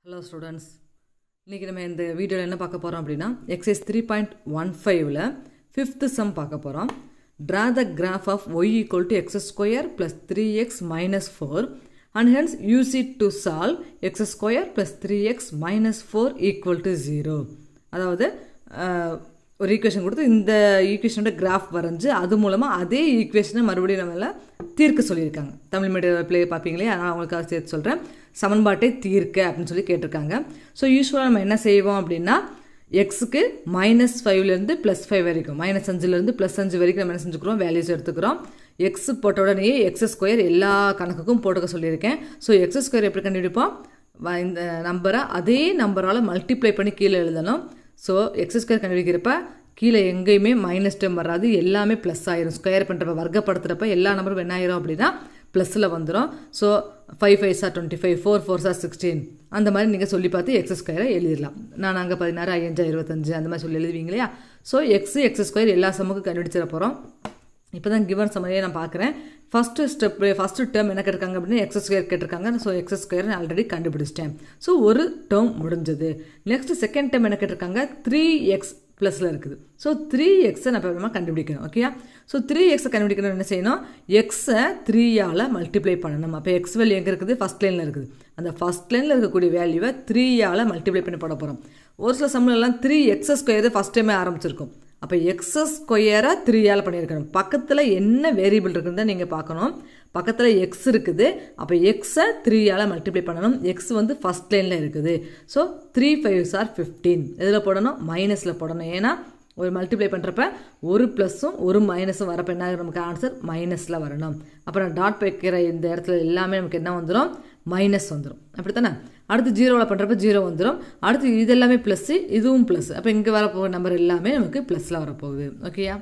hello students இன்றைக்கி நம்ம இந்த வீடியோவில் என்ன பார்க்க போகிறோம் அப்படின்னா எக்ஸைஸ் த்ரீ பாயிண்ட் ஒன் ஃபைவ்ல ஃபிஃப்த்து சம் பார்க்க போகிறோம் draw the graph of y equal to x square plus three x minus four and hence use it to solve x square plus three x minus four equal to zero அதாவது அஹ், ஒரு equation கொடுத்து இந்த ஈக்குவேஷனோட graph வரைஞ்சு அது மூலமாக அதே ஈக்குவேஷனை மறுபடியும் நம்மள தீர்க்க சொல்லியிருக்காங்க தமிழ் மீடியம் ப்ளே பார்ப்பீங்களே அதனால் அவங்களுக்காக சேர்த்து சொல்கிறேன் சமன்பாட்டை தீர்க்க அப்படின்னு சொல்லி கேட்டிருக்காங்க ஸோ யூஸ்வலாக நம்ம என்ன செய்வோம் அப்படின்னா எக்ஸுக்கு மைனஸ் ஃபைவ்லேருந்து ப்ளஸ் ஃபைவ் வரைக்கும் மைனஸ் அஞ்சுலேருந்து ப்ளஸ் அஞ்சு வரைக்கும் நம்ம என்ன செஞ்சுக்கிறோம் வேல்யூஸ் எடுத்துக்கிறோம் எக்ஸ் போட்ட உடனேயே எக்ஸ் ஸ்கொயர் எல்லா கணக்குக்கும் போட்டுக்க சொல்லியிருக்கேன் ஸோ எக்ஸ் ஸ்கொயர் எப்படி கண்டுபிடிப்போம் வ- இந்த நம்பரை அதே நம்பரால் மல்டிப்ளை பண்ணி கீழே எழுதணும் ஸோ எக்ஸ் ஸ்கொயர் கண்டுபிடிக்கிறப்ப கீழே எங்கேயுமே மைனஸ் டேம் வராது எல்லாமே ப்ளஸ் ஆயிரும் ஸ்கொயர் பண்ணுறப்ப வர்க்கப்படுத்துகிறப்ப எல்லா நம்பரும் என்ன ஆயிரும் அப்படின்னா ப்ளஸில் வந்துடும் ஸோ ஃபைவ் ஃபைவ் சார் டுவெண்ட்டி ஃபைவ் ஃபோர் ஃபோர் சார் சிக்ஸ்டீன் அந்த மாதிரி நீங்கள் சொல்லி பார்த்து எக்ஸ் ஸ்கொயரை எழுதிடலாம் நான் அங்கே பதினாறு ஐயஞ்சா இருபத்தஞ்சு அந்த மாதிரி சொல்லி எழுதுவீங்க இல்லையா ஸோ எக்ஸ் எக்ஸ் ஸ்கொயர் எல்லா சமக்கும் கண்டுபிடிச்சிட போகிறோம் இப்போ தான் கிவன் சமையே நான் பார்க்குறேன் ஃபஸ்ட்டு ஸ்டெப் ஃபஸ்ட்டு டேர்ம் என்ன கேட்டிருக்காங்க அப்படின்னா எக்ஸ் ஸ்கொயர் கேட்டிருக்காங்க ஸோ எக்ஸ் ஸ்கொயர் நான் ஆல்ரெடி கண்டுபிடிச்சிட்டேன் ஸோ ஒரு டேர்ம் முடிஞ்சது நெக்ஸ்ட் செகண்ட் டேர்ம் என்ன கேட்டிருக்காங்க த்ரீ எக்ஸ் ப்ளஸில் இருக்குது ஸோ த்ரீ எக்ஸை நான் இப்போ கண்டுபிடிக்கணும் ஓகேயா ஸோ த்ரீ எக்ஸை கண்டுபிடிக்கணும் என்ன செய்யணும் எக்ஸை த்ரீயால் மல்டிப்ளை பண்ணணும் அப்போ எக்ஸ் வேல்யூ எங்கே இருக்குது ஃபஸ்ட் லைனில் இருக்குது அந்த ஃபஸ்ட் லைனில் இருக்கக்கூடிய வேல்யூவை த்ரீயால் மல்டிப்ளை பண்ணி போட போகிறோம் ஒரு சில சம்மிலலாம் த்ரீ எக்ஸ் ஸ்கொயர் ஃபஸ்ட் டைமே ஆரம்பிச்சிருக்கும் அப்போ எக்ஸ் ஸ்கொயரை த்ரீயால் பண்ணியிருக்கணும் பக்கத்தில் என்ன வேரியபிள் இருக்குன்னு தான் நீங்கள் பார்க்கணும் பக்கத்தில் எக்ஸ் இருக்குது அப்போ எக்ஸை த்ரீயால் மல்டிப்ளை பண்ணணும் எக்ஸ் வந்து ஃபஸ்ட் லைனில் இருக்குது ஸோ த்ரீ ஃபைவ் சார் ஃபிஃப்டீன் எதில் போடணும் மைனஸில் போடணும் ஏன்னா ஒரு மல்டிப்ளை பண்ணுறப்ப ஒரு ப்ளஸ்ஸும் ஒரு மைனஸும் வரப்போ என்ன ஆகும் நமக்கு ஆன்சர் மைனஸில் வரணும் அப்புறம் டாட் வைக்கிற இந்த இடத்துல எல்லாமே நமக்கு என்ன வந்துடும் மைனஸ் வந்துடும் அப்படித்தானே அடுத்து ஜீரோவில் பண்ணுறப்ப ஜீரோ வந்துடும் அடுத்து இது எல்லாமே ப்ளஸ்ஸு இதுவும் ப்ளஸ் அப்போ இங்கே வரப்போகிற நம்பர் எல்லாமே நமக்கு ப்ளஸில் வரப்போகுது ஓகேயா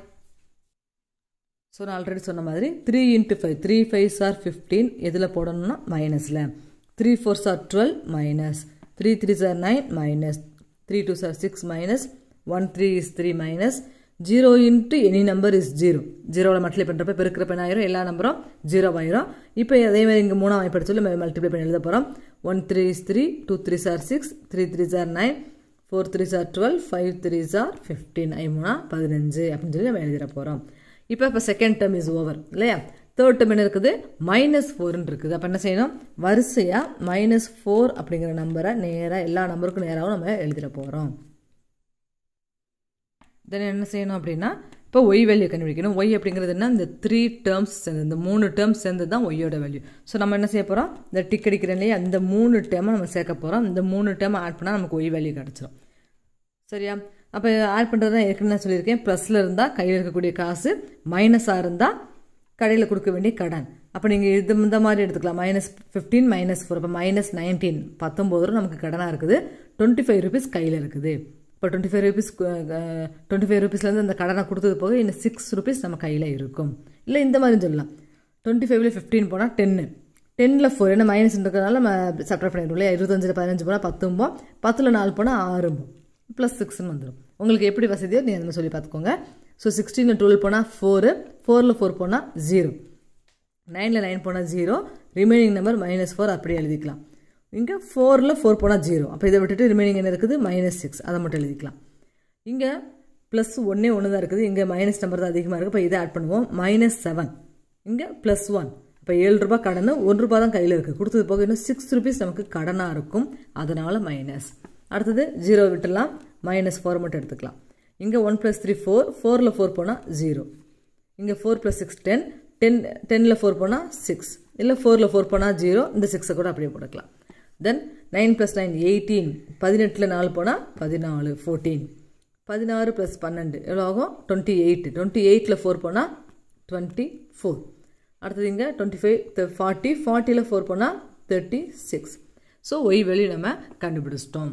ஸோ நான் ஆல்ரெடி சொன்ன மாதிரி three into five three five சார் ஃபிஃப்டீன் எதில் போடணும்னா மைனஸில் த்ரீ ஃபோர் சார் டுவெல் மைனஸ் த்ரீ த்ரீ சார் நைன் மைனஸ் த்ரீ டூ சார் six minus one three is three minus zero into any number is zero ஜீரோவில் மல்டிப்ளை பண்ணுறப்ப பெருக்கிறப்ப என்ன ஆயிரும் எல்லா நம்பரும் ஜீரோ ஆயிரும் இப்போ அதே மாதிரி இங்கே மூணாம் வாய்ப்பு சொல்லி மல்டிப்ளை பண்ணி எழுத போகிறோம் one three is three two three சார் சிக்ஸ் த்ரீ த்ரீ சார் நைன் ஃபோர் த்ரீ சார் டுவெல் ஃபைவ் த்ரீ சார் ஃபிஃப்டீன் ஐ மூணா பதினஞ்சு அப்படின்னு சொல்லி நம்ம எழுதிட போகிறோம் இப்போ இப்போ செகண்ட் டேர்ம் இஸ் ஓவர் இல்லையா தேர்ட் டேர்ம் என்ன இருக்குது மைனஸ் ஃபோர்னு இருக்குது அப்போ என்ன செய்யணும் வரிசையாக மைனஸ் ஃபோர் அப்படிங்கிற நம்பரை நேராக எல்லா நம்பருக்கும் நேராகவும் நம்ம எழுதிட போகிறோம் தென் என்ன செய்யணும் அப்படின்னா இப்போ ஒய் வேல்யூ கண்டுபிடிக்கணும் ஒய் அப்படிங்கிறது என்ன இந்த த்ரீ டேர்ம்ஸ் சேர்ந்து இந்த மூணு டேர்ம்ஸ் சேர்ந்து தான் ஒய்யோட வேல்யூ ஸோ நம்ம என்ன செய்ய போகிறோம் இந்த டிக் அடிக்கிறோம் இல்லையா அந்த மூணு டேர்மை நம்ம சேர்க்க போகிறோம் இந்த மூணு டேர்மை ஆட் பண்ணால் நமக்கு ஒய் வேல்யூ கிடச்சிரும் சரியா அப்போ ஆட் பண்ணுறது தான் ஏற்கனவே நான் சொல்லியிருக்கேன் ப்ளஸில் இருந்தால் கையில் இருக்கக்கூடிய காசு மைனஸாக இருந்தால் கடையில் கொடுக்க வேண்டிய கடன் அப்போ நீங்கள் இது இந்த மாதிரி எடுத்துக்கலாம் மைனஸ் ஃபிஃப்டீன் மைனஸ் ஃபோர் அப்போ மைனஸ் நைன்டீன் பத்தொம்பது ரூபா நமக்கு கடனாக இருக்குது டுவெண்ட்டி ஃபைவ் ருபீஸ் கையில் இருக்குது இப்போ twenty five rupees twenty five ருபீஸ்லேருந்து அந்த கடனை கொடுத்தது போக இன்னும் சிக்ஸ் ருபீஸ் நம்ம கையில் இருக்கும் இல்லை இந்த மாதிரி சொல்லலாம் டுவெண்ட்டி ஃபைவ்ல ஃபிஃப்டீன் போனால் டென்னு டென்னில் ஃபோர் ஏன்னா மைனஸ் இருக்கிறதுனால நம்ம சப்ட்ராக்ட் பண்ணிடுவோம் இல்லையா இருபத்தஞ்சில் பதினஞ்சு போனால் பத்தும்போ பத்தில் நாலு போனால் ஆறும்போ ப்ளஸ் சிக்ஸ்னு வந்துடும் உங்களுக்கு எப்படி வசதியோ நீ அந்த சொல்லி பார்த்துக்கோங்க ஸோ சிக்ஸ்டீனில் டுவெல் போனால் ஃபோரு ஃபோரில் ஃபோர் போனால் ஜீரோ நைனில் நைன் போனால் zero remaining number minus four அப்படியே எழுதிக்கலாம் இங்கே ஃபோரில் ஃபோர் போனால் ஜீரோ அப்போ இதை விட்டுட்டு ரிமைனிங் என்ன இருக்குது மைனஸ் சிக்ஸ் அதை மட்டும் எழுதிக்கலாம் இங்கே ப்ளஸ் ஒன்றே ஒன்று தான் இருக்குது இங்கே மைனஸ் நம்பர் தான் அதிகமாக இருக்குது இப்போ இதை ஆட் பண்ணுவோம் மைனஸ் செவன் இங்கே ப்ளஸ் ஒன் இப்போ ஏழு ரூபாய் கடன் ஒரு ரூபாய் தான் கையில் இருக்குது கொடுத்தது போக இன்னும் சிக்ஸ் ருபீஸ் நமக்கு கடனாக இருக்கும் அதனால் மைனஸ் அடுத்தது ஜீரோ விட்டுலாம் மைனஸ் ஃபோர் மட்டும் எடுத்துக்கலாம் இங்கே ஒன் ப்ளஸ் த்ரீ ஃபோர் ஃபோரில் ஃபோர் போனால் ஜீரோ இங்கே four plus six ten ten டென்னில் ஃபோர் போனால் சிக்ஸ் இல்லை ஃபோரில் ஃபோர் போனால் ஜீரோ இந்த சிக்ஸை கூட அப்படியே போட்டுக்கலாம் then nine plus nine eighteen பதினெட்டில் நாலு போனால் பதினாலு ஃபோர்டீன் பதினாறு ப்ளஸ் பன்னெண்டு எவ்வளோ ஆகும் டுவெண்ட்டி எயிட் டுவெண்ட்டி எயிட்டில் ஃபோர் போனால் டுவெண்ட்டி ஃபோர் அடுத்தது இங்கே டுவெண்ட்டி ஃபைவ் ஃபார்ட்டி ஃபார்ட்டியில் ஃபோர் போனால் தேர்ட்டி சிக்ஸ் ஸோ ஒய் வெளி நம்ம கண்டுபிடிச்சிட்டோம்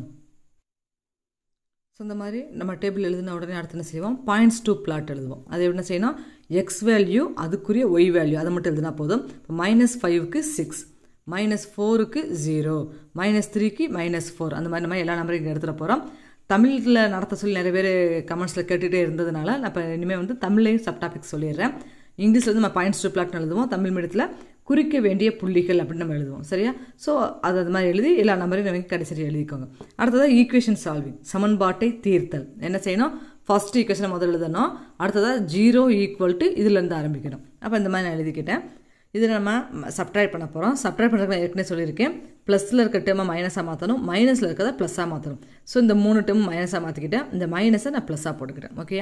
ஸோ இந்த மாதிரி நம்ம டேபிள் எழுதின உடனே அடுத்து என்ன செய்வோம் பாயிண்ட்ஸ் டூ பிளாட் எழுதுவோம் அது என்ன செய்யணும் எக்ஸ் வேல்யூ அதுக்குரிய ஒய் வேல்யூ அதை மட்டும் எழுதினா போதும் இப்போ மைனஸ் ஃபைவ்க்கு சிக்ஸ் மைனஸ் ஃபோருக்கு ஜீரோ மைனஸ் த்ரீக்கு மைனஸ் ஃபோர் அந்த மாதிரி நம்ம எல்லா நம்பரையும் இங்கே எடுத்துகிட்டு போகிறோம் தமிழில் நடத்த சொல்லி நிறைய பேர் கமெண்ட்ஸில் கேட்டுகிட்டே இருந்ததுனால நான் இப்போ இனிமேல் வந்து தமிழ்லையும் சப் டாபிக் சொல்லிடுறேன் இங்கிலீஷில் வந்து நம்ம பாயிண்ட்ஸ் டூ பிளாட்னு எழுதுவோம் தமிழ் மீடியத்தில் குறிக்க வேண்டிய புள்ளிகள் அப்படின்னு நம்ம எழுதுவோம் சரியா ஸோ அது அது மாதிரி எழுதி எல்லா நம்பரையும் நமக்கு கடைசி எழுதிக்கோங்க அடுத்ததாக ஈக்குவேஷன் சால்விங் சமன்பாட்டை தீர்த்தல் என்ன செய்யணும் ஃபர்ஸ்ட் ஈக்குவேஷனை முதல்ல எழுதணும் அடுத்ததாக ஜீரோ ஈக்குவல் டு இதுலேருந்து ஆரம்பிக்கணும் அப்போ இந்த மாதிரி நான் எழுதிக்கிட்டேன் இதில் நம்ம சப்ட்ராக்ட் பண்ண போகிறோம் சப்ட்ராக்ட் பண்ணுறதுக்கு நான் ஏற்கனவே சொல்லியிருக்கேன் ப்ளஸில் இருக்க டேர்மை மைனஸாக மாற்றணும் மைனஸில் இருக்கிறத ப்ளஸ்ஸாக மாற்றணும் ஸோ இந்த மூணு டேர்ம் மைனஸாக மாற்றிக்கிட்டேன் இந்த மைனஸை நான் ப்ளஸ்ஸாக போட்டுக்கிட்டேன் ஓகேயா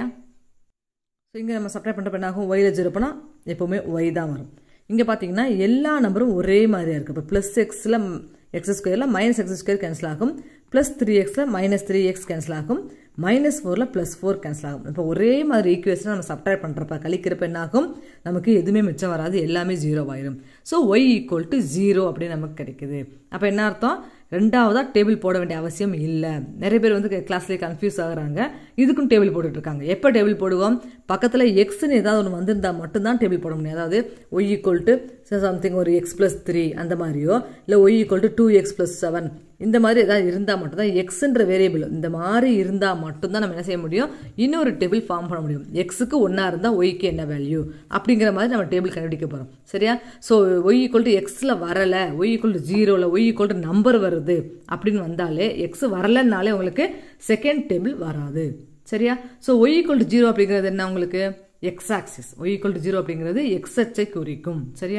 ஸோ இங்கே நம்ம சப்ட்ராக்ட் பண்ணுறப்ப என்ன ஆகும் ஒயில் ஜீரோ பண்ணால் எப்போவுமே ஒய் தான் வரும் இங்கே பார்த்தீங்கன்னா எல்லா நம்பரும் ஒரே மாதிரியாக இருக்குது இப்போ ப்ளஸ் எக்ஸில் எக்ஸ் ஸ்கொயரில் மைனஸ் எக்ஸ் ஸ்கொயர் கேன்சல் ஆகும் ப்ளஸ் த்ரீ எக்ஸில் மைனஸ் த்ரீ எக்ஸ் கேன்சல் ஆகும் மைனஸ் ஃபோரில் ப்ளஸ் ஃபோர் கேன்சல் ஆகும் இப்போ ஒரே மாதிரி ஈக்குவேஷன் நம்ம சப்ட்ராக்ட் பண்ணுறப்ப கழிக்கிறப்ப என்ன ஆகும் நமக்கு எதுவுமே மிச்சம் வராது எல்லாமே ஜீரோ ஆயிரும் so y equal to zero அப்படின்னு நமக்கு கிடைக்குது அப்போ என்ன அர்த்தம் ரெண்டாவதாக டேபிள் போட வேண்டிய அவசியம் இல்லை நிறைய பேர் வந்து கிளாஸ்லேயே கன்ஃபியூஸ் ஆகுறாங்க இதுக்கும் டேபிள் போட்டுட்டு இருக்காங்க எப்போ டேபிள் போடுவோம் பக்கத்தில் எக்ஸ்னு ஏதாவது ஒன்று வந்திருந்தால் மட்டும்தான் டேபிள் போட முடியும் அதாவது ஒய் ஈக்குவல் டு சம்திங் ஒரு எக்ஸ் ப்ளஸ் த்ரீ அந்த மாதிரியோ இல்லை y equal to two x plus seven இந்த மாதிரி ஏதாவது இருந்தால் மட்டும்தான் எக்ஸ்ன்ற வேரியபிள் இந்த மாதிரி இருந்தால் மட்டும்தான் நம்ம என்ன செய்ய முடியும் இன்னொரு டேபிள் ஃபார்ம் பண்ண முடியும் எக்ஸுக்கு ஒன்றா இருந்தால் ஒய்க்கு என்ன வேல்யூ அப்படிங்கிற மாதிரி நம்ம டேபிள் கண்டுபிடிக்க போகிறோம் சரியா ஸோ ஒய் ஈக்குவல் டு எக்ஸில் வரலை ஒய் ஈக்குவல் டு ஜீரோவில் ஒய் ஈக்குவல் டு நம்பர் வருது அப்படின்னு வந்தாலே எக்ஸ் வரலைன்னாலே உங்களுக்கு செகண்ட் டேபிள் வராது சரியா so y equal to zero அப்படிங்கிறது என்ன உங்களுக்கு x axis y equal to zero அப்படிங்கிறது எக்ஸ் அச்சை குறிக்கும் சரியா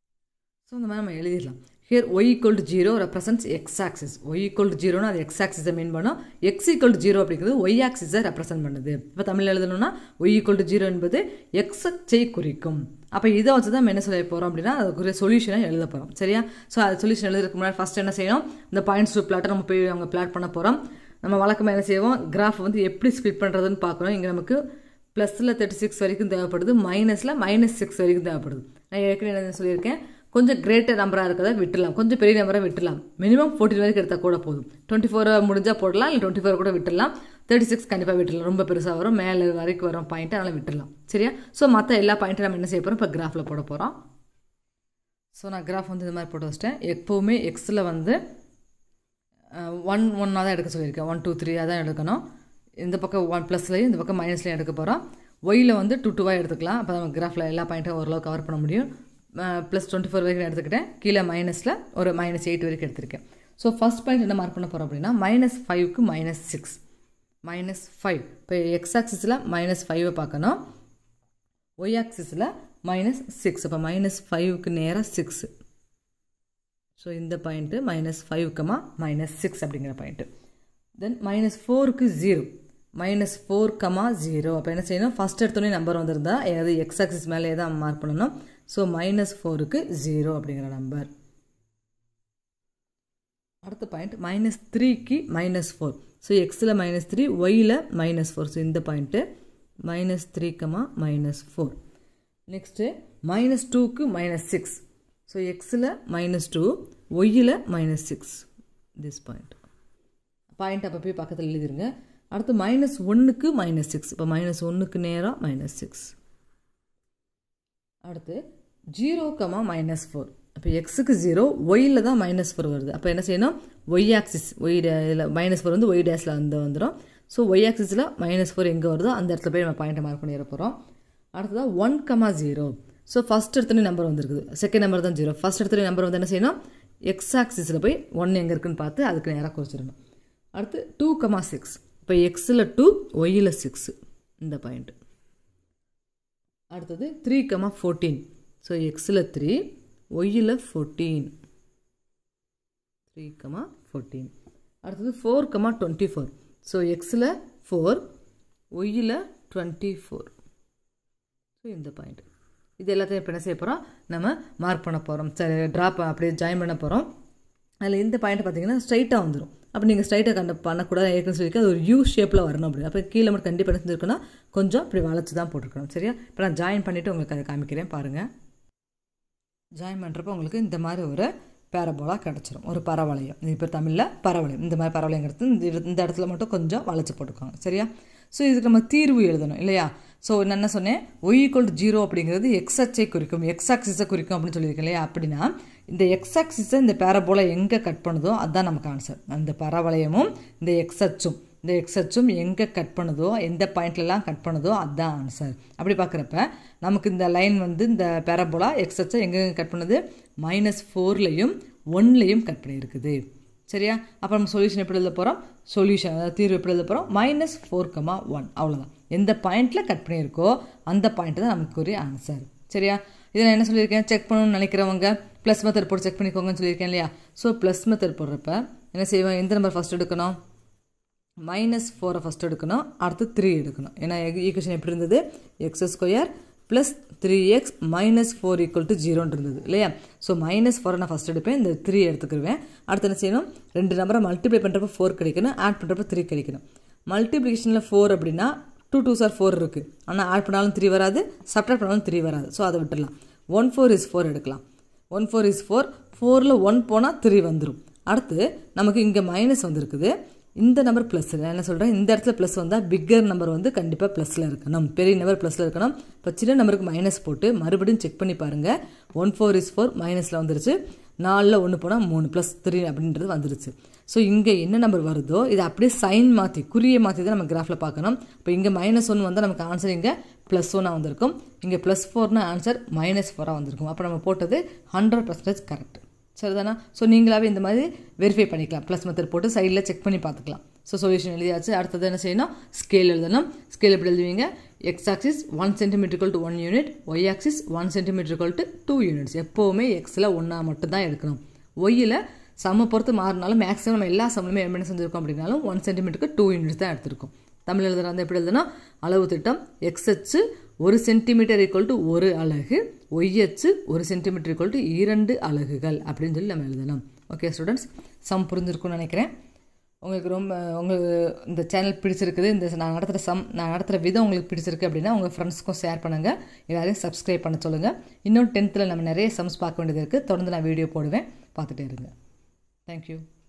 ஸோ இந்த மாதிரி நம்ம எழுதிடலாம் here y equal to zero represents x axis y equal to ஜீரோனா அது எக்ஸ் ஆக்சிஸை மீன் பண்ணோம் எக்ஸ் ஈக்குவல் டு ஜீரோ அப்படிங்கிறது ஒய் ஆக்சிஸை ரெப்ரசென்ட் பண்ணுது இப்போ தமிழ் எழுதணும்னா ஒய் ஈக்குவல் டு ஜீரோ என்பது எக்ஸ் அச்சை குறிக்கும் அப்போ இதை வச்சு தான் நம்ம என்ன சொல்ல போகிறோம் அப்படின்னா அதுக்குரிய சொல்யூஷனை எழுத போகிறோம் சரியா ஸோ அது சொல்யூஷன் எழுதுறதுக்கு முன்னாடி ஃபஸ்ட் என்ன செய்யணும் இந்த பாயிண்ட்ஸ் டூ பிளாட்டை நம்ம போய் அவங்க பிளாட் பண்ண போகிறோம் நம்ம வழக்கமாக என்ன செய்வோம் கிராஃப் வந்து எப்படி ஸ்பிட் பண்ணுறதுன்னு பார்க்கணும் இங்கே நமக்கு ப்ளஸில் தேர்ட்டி சிக்ஸ் வரைக்கும் தேவைப்படுது மைனஸில் மைனஸ் சிக்ஸ் வரைக்கும் தேவைப்படுது நான் ஏற்கனவே என்ன சொல்லியிருக்கேன் கொஞ்சம் கிரேட்டர் நம்பராக இருக்கிறத விட்டுலாம் கொஞ்சம் பெரிய நம்பராக விட்டுலாம் மினிமம் ஃபோர்ட்டின் வரைக்கும் எடுத்தால் கூட போதும் டுவெண்ட்டி ஃபோர் முடிஞ்சால் போடலாம் இல்லை டுவெண்ட்டி ஃபோர் கூட விட்டுலாம் தேர்ட்டி சிக்ஸ் கண்டிப்பாக விட்டுலாம் ரொம்ப பெருசாக வரும் மேலே வரைக்கும் வரும் பாயிண்ட்டு அதனால் விட்டுலாம் சரியா ஸோ மற்ற எல்லா பாயிண்ட்டும் நம்ம என்ன செய்ய போகிறோம் இப்போ கிராஃபில் போட போகிறோம் ஸோ நான் கிராஃப் வந்து இந்த மாதிரி போட்டு வச்சிட்டேன் எப்போவுமே எக்ஸில் வந்து ஒன் ஒன்னாக தான் எடுக்க சொல்லியிருக்கேன் ஒன் டூ த்ரீ தான் எடுக்கணும் இந்த பக்கம் ஒன் ப்ளஸ்லையும் இந்த பக்கம் மைனஸ்லையும் எடுக்க போகிறோம் ஒயில் வந்து டூ டூவாக எடுத்துக்கலாம் அப்போ நம்ம கிராஃபில் எல்லா பாயிண்ட்டும் ஓரளவு கவர் பண்ண முடியும் ப்ளஸ் டுவெண்ட்டி ஃபோர் வரைக்கும் எடுத்துக்கிட்டேன் கீழே மைனஸில் ஒரு மைனஸ் எயிட் வரைக்கும் எடுத்திருக்கேன் ஸோ ஃபஸ்ட் பாயிண்ட் என்ன மார்க் பண்ண போகிறோம் அப்படின்னா மைனஸ் ஃபைவ்க்கு மைனஸ் சிக்ஸ் மைனஸ் ஃபைவ் இப்போ எக்ஸ் ஆக்சிஸில் மைனஸ் ஃபைவை பார்க்கணும் ஒய் ஆக்சிஸில் மைனஸ் சிக்ஸ் அப்போ மைனஸ் ஃபைவ்க்கு நேராக சிக்ஸு ஸோ இந்த point minus five comma minus six அப்படிங்கிற பாயிண்ட்டு தென் மைனஸ் ஃபோருக்கு zero minus four comma zero அப்போ என்ன செய்யணும் ஃபஸ்ட் எடுத்தோடனே நம்பர் வந்திருந்தா ஏதாவது எக்ஸ் ஆக்சிஸ் மேலே தான் மார்க் பண்ணணும் ஸோ மைனஸ் ஃபோருக்கு ஜீரோ அப்படிங்கிற நம்பர் அடுத்த பாயிண்ட் மைனஸ் த்ரீக்கு மைனஸ் ஃபோர் ஸோ எக்ஸில் மைனஸ் த்ரீ ஒயில் மைனஸ் ஃபோர் ஸோ இந்த point minus three comma minus four next minus டூக்கு மைனஸ் சிக்ஸ் ஸோ எக்ஸில் மைனஸ் டூ ஒய்யில் minus six this point point அப்போ போய் பக்கத்தில் எழுதிருங்க அடுத்து மைனஸ் ஒன்றுக்கு மைனஸ் சிக்ஸ் இப்போ மைனஸ் ஒன்றுக்கு நேராக மைனஸ் சிக்ஸ் அடுத்து ஜீரோ கமா மைனஸ் ஃபோர் அப்போ எக்ஸுக்கு ஜீரோ ஒயில் தான் மைனஸ் ஃபோர் வருது அப்போ என்ன செய்யணும் ஒய் ஆக்சிஸ் ஒய் இதில் மைனஸ் ஃபோர் வந்து ஒய் டேஸில் வந்து வந்துடும் ஸோ ஒய் ஆக்சிஸில் மைனஸ் ஃபோர் எங்கே வருதோ அந்த இடத்துல போய் நம்ம பாயிண்ட்டை மார்க் பண்ணிட போகிறோம் அடுத்ததாக one comma zero so first எடுத்தோடனே நம்பர் வந்துருக்குது செகண்ட் நம்பர் தான் ஜீரோ ஃபஸ்ட் எடுத்தோடனே நம்பர் வந்து என்ன செய்யணும் எக்ஸ் ஆக்சிஸில் போய் ஒன் எங்கே இருக்குன்னு பார்த்து அதுக்கு நேராக குறிச்சிடணும் அடுத்து டூ கமா சிக்ஸ் இப்போ எக்ஸில் டூ ஒய்யில் சிக்ஸு இந்த பாயிண்ட்டு அடுத்தது த்ரீ கமா ஃபோர்டீன் ஸோ எக்ஸில் த்ரீ ஒய்யில் ஃபோர்டீன் த்ரீ கமா ஃபோர்டீன் அடுத்தது four comma twenty four so எக்ஸில் ஃபோர் ஒய்யில் டுவெண்ட்டி ஃபோர் ஸோ இந்த பாயிண்ட் இது எல்லாத்தையும் இப்போ என்ன செய்ய போகிறோம் நம்ம மார்க் பண்ண போகிறோம் சரி ட்ராப் அப்படியே ஜாயின் பண்ண போகிறோம் அதில் இந்த பாயிண்ட் பார்த்தீங்கன்னா ஸ்ட்ரைட்டாக வந்துடும் அப்போ நீங்கள் ஸ்ட்ரைட்டாக கண்ட பண்ணக்கூடாது ஏற்கனவே சொல்லியிருக்கேன் அது ஒரு யூ ஷேப்பில் வரணும் அப்படி அப்போ கீழே மட்டும் கண்டிப்பாக என்ன செஞ்சுருக்கணும் கொஞ்சம் இப்படி வளைச்சி தான் போட்டிருக்கணும் சரியா இப்போ நான் ஜாயின் பண்ணிவிட்டு உங்களுக்கு அதை காமிக்கிறேன் பாருங்கள் ஜாயின் பண்ணுறப்போ உங்களுக்கு இந்த மாதிரி ஒரு பேரபோலாக கிடச்சிரும் ஒரு பரவளையம் இது இப்போ தமிழில் பரவளையம் இந்த மாதிரி பரவளையம் கிடச்சி இந்த இட- இந்த இடத்துல மட்டும் கொஞ்சம் வளைச்சி போட்டுக்கோங்க சரியா ஸோ இதுக்கு நம்ம தீர்வு எழுதணும் இல்லையா ஸோ நான் என்ன சொன்னேன் ஒய் ஈக்குவல் டு ஜீரோ அப்படிங்கிறது எக்ஸ் அச்சை குறிக்கும் எக்ஸ் ஆக்சிஸை குறிக்கும் அப்படின்னு சொல்லியிருக்கேன் இல்லையா அப்படின்னா இந்த எக்ஸ் ஆக்சிஸை இந்த பேரபோலா எங்கே கட் பண்ணுதோ அதுதான் நமக்கு ஆன்சர் அந்த பரவளையமும் இந்த எக்ஸ் அச்சும் இந்த எக்ஸ் அச்சும் எங்கே கட் பண்ணுதோ எந்த பாயிண்ட்லலாம் கட் பண்ணுதோ அதுதான் ஆன்சர் அப்படி பார்க்குறப்ப நமக்கு இந்த லைன் வந்து இந்த பேரபோலா எக்ஸ் அச்சை எங்கெங்கே கட் பண்ணுது மைனஸ் ஃபோர்லேயும் ஒன்லேயும் கட் பண்ணியிருக்குது சரியா அப்போ நம்ம சொல்யூஷன் எப்படி எழுத போகிறோம் சொல்யூஷன் அதாவது தீர்வு எப்படி எழுத போகிறோம் மைனஸ் ஃபோர் கமா ஒன் அவ்வளோதான் எந்த பாயிண்டில் கட் பண்ணியிருக்கோ அந்த பாயிண்ட் தான் நமக்கு ஒரு ஆன்சர் சரியா இதை நான் என்ன சொல்லியிருக்கேன் செக் பண்ணணும்னு நினைக்கிறவங்க ப்ளஸ் மெத்தட் போட்டு செக் பண்ணிக்கோங்கன்னு சொல்லியிருக்கேன் இல்லையா ஸோ ப்ளஸ் மெத்தட் போடுறப்ப என்ன செய்வோம் எந்த நம்பர் ஃபஸ்ட் எடுக்கணும் மைனஸ் ஃபோரை ஃபஸ்ட் எடுக்கணும் அடுத்து த்ரீ எடுக்கணும் ஏன்னா ஈக்குவேஷன் எப்படி இருந்தது x square plus three x minus four equal to ஜீரோன்னு இருந்தது இல்லையா ஸோ மைனஸ் ஃபோரை நான் ஃபஸ்ட் எடுப்பேன் இந்த த்ரீ எடுத்துக்கிடுவேன் அடுத்து என்ன செய்யணும் ரெண்டு நம்பரை மல்டிப்ளை பண்ணுறப்ப ஃபோர் கிடைக்கணும் ஆட் பண்ணுறப்ப த்ரீ கிடைக்கணும் மல்டிப்ளிகேஷனில் ஃபோர் அப்படின்னா டூ டூ சார் ஃபோர் இருக்குது ஆனால் ஆட் பண்ணாலும் த்ரீ வராது சப்ட்ராக்ட் பண்ணாலும் த்ரீ வராது ஸோ அதை விட்டுடலாம் ஒன் ஃபோர் இஸ் ஃபோர் எடுக்கலாம் ஒன் ஃபோர் இஸ் ஃபோர் ஃபோரில் ஒன் போனால் த்ரீ வந்துடும் அடுத்து நமக்கு இங்கே மைனஸ் வந்திருக்குது இந்த நம்பர் ப்ளஸ் நான் என்ன சொல்கிறேன் இந்த இடத்துல ப்ளஸ் வந்தால் பிக்கர் நம்பர் வந்து கண்டிப்பாக ப்ளஸில் இருக்கணும் பெரிய நம்பர் ப்ளஸில் இருக்கணும் இப்போ சின்ன நம்பருக்கு மைனஸ் போட்டு மறுபடியும் செக் பண்ணி பாருங்கள் ஒன் ஃபோர் இஸ் ஃபோர் மைனஸில் வந்துருச்சு நாலில் ஒன்று போனால் மூணு ப்ளஸ் த்ரீ அப்படின்றது வந்துருச்சு ஸோ இங்கே என்ன நம்பர் வருதோ இதை அப்படியே சைன் மாற்றி குறியை மாற்றி தான் நம்ம கிராஃபில் பார்க்கணும் இப்போ இங்கே மைனஸ் ஒன் வந்தால் நமக்கு ஆன்சர் இங்கே ப்ளஸ் ஒன்னாக வந்திருக்கும் இங்கே ப்ளஸ் ஃபோர்னா ஆன்சர் மைனஸ் ஃபோராக வந்திருக்கும் அப்போ நம்ம போட்டது ஹண்ட்ரட் பர்சன்டேஜ் கரெக்ட் சரிதானா ஸோ நீங்களாவே இந்த மாதிரி வெரிஃபை பண்ணிக்கலாம் ப்ளஸ் மெத்தட் போட்டு சைடில் செக் பண்ணி பார்த்துக்கலாம் ஸோ சொல்யூஷன் எழுதியாச்சு அடுத்தது என்ன செய்யணும் ஸ்கேல் எழுதணும் ஸ்கேல் எப்படி எழுதுவீங்க x axis one centimetre to one unit y axis one centimetre to two units எப்போவுமே எக்ஸில் ஒன்றா மட்டும் தான் எடுக்கணும் ஒய்யில் சம பொறுத்து மாறினாலும் மேக்ஸிமம் நம்ம எல்லா சமலுமே என்ன செஞ்சுருக்கோம் அப்படின்னாலும் ஒன் சென்டிமீட்டருக்கு டூ யூனிட்ஸ் தான் எடுத்திருக்கோம் தமிழ் எழுதுறது எப்படி எழுதுனா அளவு திட்டம் எக்ஸ் அச்சு ஒரு சென்டிமீட்டர் ஈக்குவல் டு ஒரு அலகு ஒய் அச்சு ஒரு சென்டிமீட்டர் ஈக்குவல் டு இரண்டு அலகுகள் அப்படின்னு சொல்லி நம்ம எழுதலாம் ஓகே ஸ்டூடெண்ட்ஸ் சம் புரிஞ்சிருக்கும்னு நினைக்கிறேன் உங்களுக்கு ரொம்ப உங்களுக்கு இந்த சேனல் பிடிச்சிருக்குது இந்த நான் நடத்துகிற சம் நான் நடத்துகிற விதம் உங்களுக்கு பிடிச்சிருக்கு அப்படின்னா உங்கள் ஃப்ரெண்ட்ஸ்க்கும் ஷேர் பண்ணுங்கள் எல்லாரையும் சப்ஸ்கிரைப் பண்ண சொல்லுங்கள் இன்னும் டென்த்தில் நம்ம நிறைய சம்ஸ் பார்க்க வேண்டியது இருக்குது தொடர்ந்து நான் வீடியோ போடுவேன் பார்த்துட்டே இருங்க தேங்க்யூ